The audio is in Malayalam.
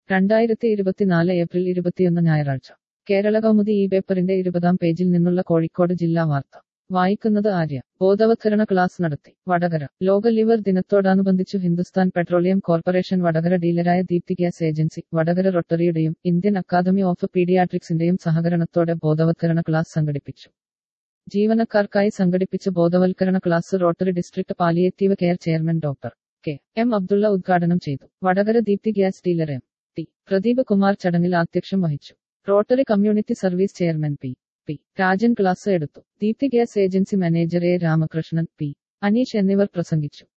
രണ്ടായിരത്തി ഇരുപത്തിനാല് ഏപ്രിൽ ഇരുപത്തിയൊന്ന് ഞായറാഴ്ച കേരള കൗമുദി ഈ പേപ്പറിന്റെ ഇരുപതാം പേജിൽ നിന്നുള്ള കോഴിക്കോട് ജില്ലാ വാർത്ത വായിക്കുന്നത് ആര്യ ബോധവത്കരണ ക്ലാസ് നടത്തി വടകര ലോക ലിവർ ദിനത്തോടനുബന്ധിച്ചു ഹിന്ദുസ്ഥാൻ പെട്രോളിയം കോർപ്പറേഷൻ വടകര ഡീലറായ ദീപ്തി ഗ്യാസ് ഏജൻസി വടകര റൊട്ടറിയുടെയും ഇന്ത്യൻ അക്കാദമി ഓഫ് പീഡിയാട്രിക്സിന്റെയും സഹകരണത്തോടെ ബോധവത്കരണ ക്ലാസ് സംഘടിപ്പിച്ചു ജീവനക്കാർക്കായി സംഘടിപ്പിച്ച ബോധവൽക്കരണ class rotary district palliative care chairman doctor K M Abdulla ഉദ്ഘാടനം ചെയ്തു Vadakara Deepthi gas dealer M T Pradeep Kumar ചടങ്ങിൽ ആധ്യക്ഷം വഹിച്ചു rotary community service chairman P P Rajan class എടുത്തു Deepthi gas agency manager A Ramakrishnan P Aneesh എന്നിവർ പ്രസംഗിച്ചു